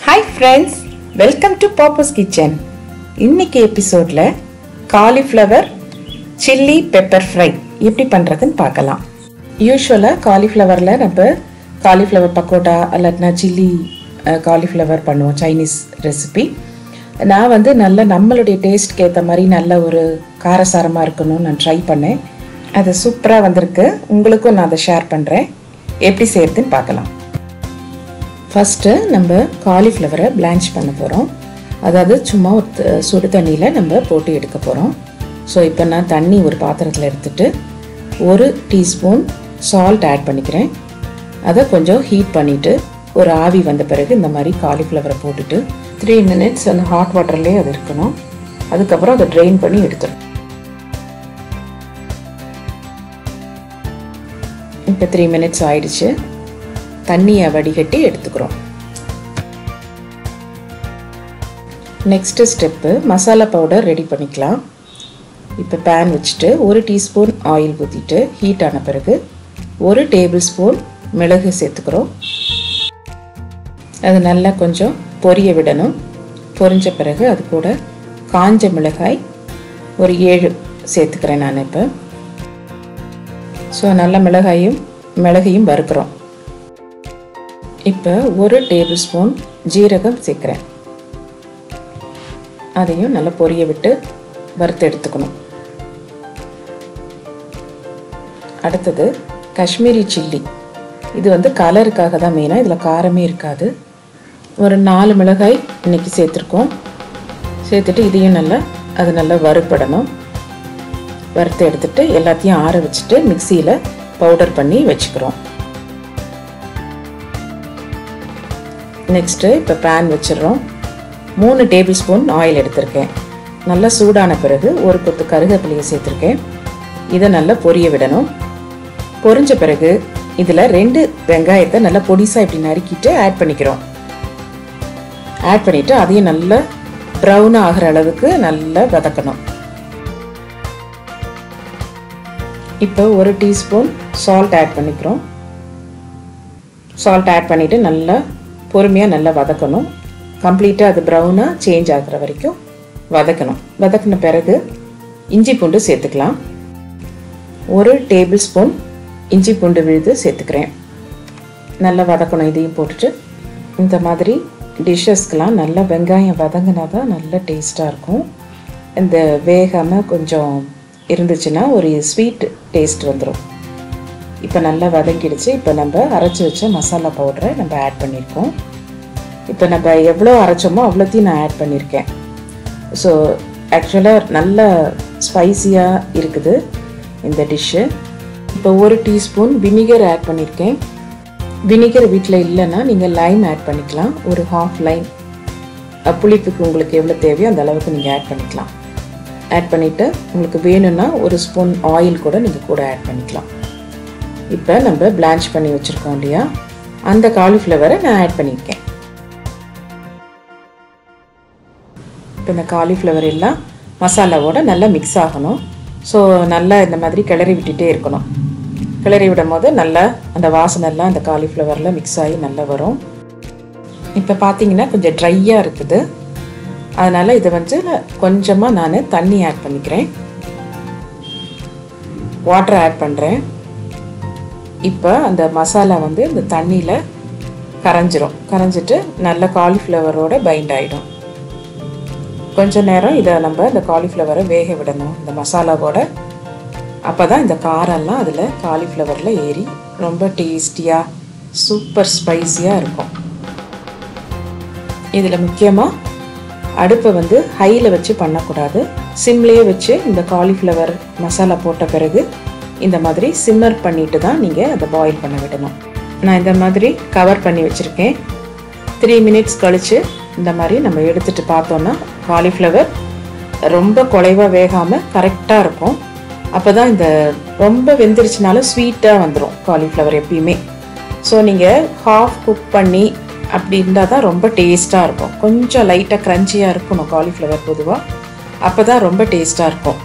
hi friends welcome to Pappa's kitchen இன்னைக்கு எபிசோடில் cauliflower chilli pepper fry எப்படி பண்ணுறதுன்னு பார்க்கலாம் யூஸ்வலாக காலிஃப்ளவரில் நம்ம காலிஃப்ளவர் பக்கோடா இல்லாட்டினா சில்லி காலிஃப்ளவர் பண்ணுவோம் சைனீஸ் ரெசிபி நான் வந்து நல்ல நம்மளுடைய டேஸ்ட்க்கு ஏற்ற மாதிரி நல்ல ஒரு காரசாரமாக இருக்கணும்னு நான் ட்ரை பண்ணேன் அது சூப்பராக வந்திருக்கு உங்களுக்கும் நான் அதை ஷேர் பண்ணுறேன் எப்படி செய்யறதுன்னு பார்க்கலாம் ஃபஸ்ட்டு நம்ம காலிஃப்ளவரை பிளான்ச் பண்ண போகிறோம் அதாவது சும்மா ஒரு த- சுடு தண்ணியில் நம்ம போட்டு எடுக்க போகிறோம் ஸோ இப்போ நான் தண்ணி ஒரு பாத்திரத்தில் எடுத்துட்டு ஒரு டீஸ்பூன் சால்ட் ஆட் பண்ணிக்கிறேன் அதை கொஞ்சம் ஹீட் பண்ணிவிட்டு ஒரு ஆவி வந்த பிறகு இந்த மாதிரி காலிஃப்ளவரை போட்டுட்டு த்ரீ மினிட்ஸ் அந்த ஹாட் வாட்டர்லேயே அது இருக்கணும் அதுக்கப்புறம் அதை ட்ரெயின் பண்ணி எடுத்துரும் இப்போ த்ரீ மினிட்ஸ் ஆயிடுச்சு தண்ணியை வடிகட்டி எடுத்துக்கிறோம் next step masala powder ready பண்ணிக்கலாம் இப்போ பேன் வச்சுட்டு ஒரு டீஸ்பூன் ஆயில் ஊற்றிட்டு ஹீட் ஆன பிறகு ஒரு டேபிள் ஸ்பூன் மிளகு சேர்த்துக்கிறோம் அது நல்லா கொஞ்சம் பொரிய விடணும் பொரிஞ்ச பிறகு அது கூட காஞ்ச மிளகாய் ஒரு ஏழு சேர்த்துக்கிறேன் நான் இப்போ ஸோ நல்ல மிளகாயும் மிளகையும் வறுக்கிறோம் இப்போ ஒரு டேபிள் ஸ்பூன் ஜீரகம் சேர்க்குறேன் அதையும் நல்லா பொரிய விட்டு வறுத்து எடுத்துக்கணும் அடுத்தது காஷ்மீரி சில்லி இது வந்து கலருக்காக தான் மெயினாக இதில் காரமே இருக்காது ஒரு நாலு மிளகாய் இன்னைக்கு சேர்த்துருக்கோம் சேர்த்துட்டு இதையும் நல்லா அது நல்லா வறுப்படணும் வறுத்து எடுத்துட்டு எல்லாத்தையும் ஆற வச்சுட்டு மிக்சியில் பவுடர் பண்ணி வச்சுக்கிறோம் நெக்ஸ்ட்டு இப்போ பேன் வச்சிடுறோம் மூணு டேபிள் ஸ்பூன் ஆயில் எடுத்திருக்கேன் நல்லா சூடான பிறகு ஒரு கொத்து கருவேப்பிலையை சேர்த்துருக்கேன் இதை நல்லா பொரிய விடணும் பொரிஞ்ச பிறகு இதில் ரெண்டு வெங்காயத்தை நல்லா பொடிசாக இப்படி நறுக்கிட்டு ஆட் பண்ணிக்கிறோம் ஆட் பண்ணிவிட்டு அதையும் நல்லா ப்ரௌன் ஆகிற அளவுக்கு நல்லா வதக்கணும் இப்போ ஒரு டீஸ்பூன் சால்ட் ஆட் பண்ணிக்கிறோம் சால்ட் ஆட் பண்ணிவிட்டு நல்லா பொறுமையாக நல்லா வதக்கணும் கம்ப்ளீட்டாக அது ப்ரௌனாக சேஞ்ச் ஆகுற வரைக்கும் வதக்கணும் வதக்கின பிறகு இஞ்சி பூண்டு சேர்த்துக்கலாம் ஒரு டேபிள் ஸ்பூன் இஞ்சி பூண்டு விழுது சேர்த்துக்கிறேன் நல்லா வதக்கணும் இதையும் போட்டுட்டு இந்த மாதிரி டிஷ்ஷஸ்க்கெலாம் நல்லா வெங்காயம் வதங்கினா தான் நல்ல டேஸ்ட்டாக இருக்கும் இந்த வேகாமல் கொஞ்சம் இருந்துச்சுன்னா ஒரு ஸ்வீட் டேஸ்ட் வந்துடும் இப்போ நல்லா வதங்கிடுச்சு இப்போ நம்ம அரைச்சி வச்ச மசாலா பவுடரை நம்ம ஆட் பண்ணியிருக்கோம் இப்போ நம்ம எவ்வளோ அரைச்சோமோ அவ்வளோத்தையும் நான் ஆட் பண்ணியிருக்கேன் ஸோ ஆக்சுவலாக நல்ல ஸ்பைசியாக இருக்குது இந்த டிஷ்ஷு இப்போ ஒரு டீஸ்பூன் வினிகர் ஆட் பண்ணியிருக்கேன் வினிகர் வீட்டில் இல்லைன்னா நீங்கள் லைம் ஆட் பண்ணிக்கலாம் ஒரு ஹாஃப் லைம் புளிப்புக்கு உங்களுக்கு எவ்வளோ தேவையோ அந்த அளவுக்கு நீங்கள் ஆட் பண்ணிக்கலாம் ஆட் பண்ணிவிட்டு உங்களுக்கு வேணும்னா ஒரு ஸ்பூன் ஆயில் கூட நீங்கள் கூட ஆட் பண்ணிக்கலாம் இப்போ நம்ம பிளான்ச் பண்ணி வச்சுருக்கோம் இல்லையா அந்த காலிஃப்ளவரை நான் ஆட் பண்ணியிருக்கேன் இப்போ இந்த காலிஃப்ளவர் எல்லாம் மசாலாவோட நல்லா மிக்ஸ் ஆகணும் ஸோ நல்லா இந்த மாதிரி கிளறி விட்டுட்டே இருக்கணும் கிளறி விடும் போது நல்லா அந்த வாசனைலாம் அந்த காலிஃப்ளவரில் மிக்ஸ் ஆகி நல்லா வரும் இப்போ பார்த்தீங்கன்னா கொஞ்சம் ட்ரையாக இருக்குது அதனால் இதை வந்து கொஞ்சமாக நான் தண்ணி ஆட் பண்ணிக்கிறேன் வாட்டர் ஆட் பண்ணுறேன் இப்போ அந்த மசாலா வந்து இந்த தண்ணியில் கரைஞ்சிரும் கரைஞ்சிட்டு நல்ல காலிஃப்ளவரோட பைண்ட் ஆகிடும் கொஞ்ச நேரம் இதை நம்ம இந்த காலிஃப்ளவரை வேக விடணும் இந்த மசாலாவோட அப்போ தான் இந்த காரெல்லாம் அதில் காலிஃப்ளவரில் ஏறி ரொம்ப டேஸ்டியாக சூப்பர் ஸ்பைஸியாக இருக்கும் இதில் முக்கியமாக அடுப்பை வந்து ஹையில் வச்சு பண்ணக்கூடாது சிம்லேயே வச்சு இந்த காலிஃப்ளவர் மசாலா போட்ட பிறகு இந்த மாதிரி சிம்மர் பண்ணிட்டு தான் நீங்கள் அதை பாயில் பண்ண விடணும் நான் இந்த மாதிரி கவர் பண்ணி வச்சுருக்கேன் த்ரீ மினிட்ஸ் கழித்து இந்த மாதிரி நம்ம எடுத்துட்டு பார்த்தோன்னா காலிஃப்ளவர் ரொம்ப குலைவாக வேகாமல் கரெக்டாக இருக்கும் அப்போ தான் இந்த ரொம்ப வெந்துருச்சுனாலும் ஸ்வீட்டாக வந்துடும் காலிஃப்ளவர் எப்பயுமே ஸோ நீங்கள் ஹாஃப் குக் பண்ணி அப்படி இருந்தால் தான் ரொம்ப டேஸ்ட்டாக இருக்கும் கொஞ்சம் லைட்டாக க்ரன்ச்சியாக இருக்கணும் காலிஃப்ளவர் பொதுவாக அப்போ தான் ரொம்ப டேஸ்ட்டாக இருக்கும்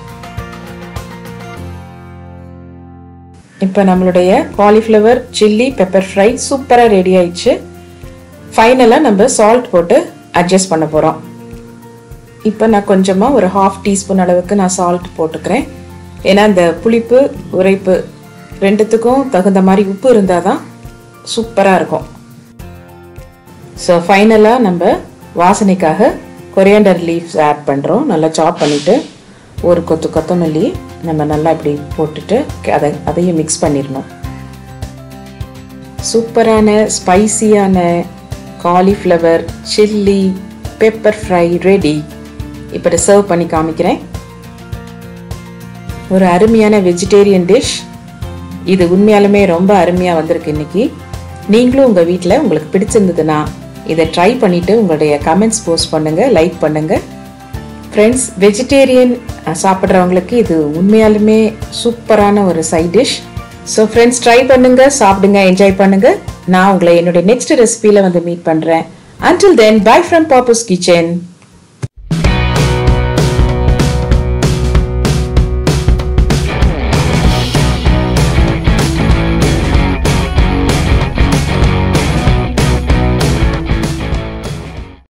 இப்போ நம்மளுடைய காலிஃப்ளவர் சில்லி பெப்பர் ஃப்ரை சூப்பராக ரெடி ஆயிடுச்சு ஃபைனலாக நம்ம சால்ட் போட்டு அட்ஜஸ்ட் பண்ண போகிறோம் இப்போ நான் கொஞ்சமாக ஒரு ஹாஃப் டீஸ்பூன் அளவுக்கு நான் சால்ட் போட்டுக்கிறேன் ஏன்னா இந்த புளிப்பு உரைப்பு ரெண்டுத்துக்கும் தகுந்த மாதிரி உப்பு இருந்தால் தான் சூப்பராக இருக்கும் ஸோ ஃபைனலாக நம்ம வாசனைக்காக கொரியாண்டர் லீவ்ஸ் ஆட் பண்ணுறோம் நல்லா சாப் பண்ணிவிட்டு ஒரு கொத்து கொத்தமல்லி நம்ம நல்லா இப்படி போட்டுட்டு அதை அதையும் மிக்ஸ் பண்ணிடணும் சூப்பரான ஸ்பைசியான cauliflower chilli pepper fry ready இப்போ சர்வ் பண்ணி காமிக்கிறேன் ஒரு அருமையான வெஜிடேரியன் டிஷ் இது உண்மையாலுமே ரொம்ப அருமையாக வந்திருக்கு இன்னைக்கு நீங்களும் உங்கள் வீட்டில் உங்களுக்கு பிடிச்சிருந்ததுன்னா இதை ட்ரை பண்ணிவிட்டு உங்களுடைய கமெண்ட்ஸ் போஸ்ட் பண்ணுங்கள் லைக் பண்ணுங்கள் ஃப்ரெண்ட்ஸ் வெஜிடேரியன் சாப்பிட்றவங்களுக்கு இது உண்மையாலுமே சூப்பரான ஒரு side dish so friends try பண்ணுங்க சாப்பிடுங்க என்ஜாய் பண்ணுங்க நான் உங்களை என்னுடைய நெக்ஸ்ட் ரெசிபியில் வந்து மீட் பண்ணுறேன் until then bye from Pappa's kitchen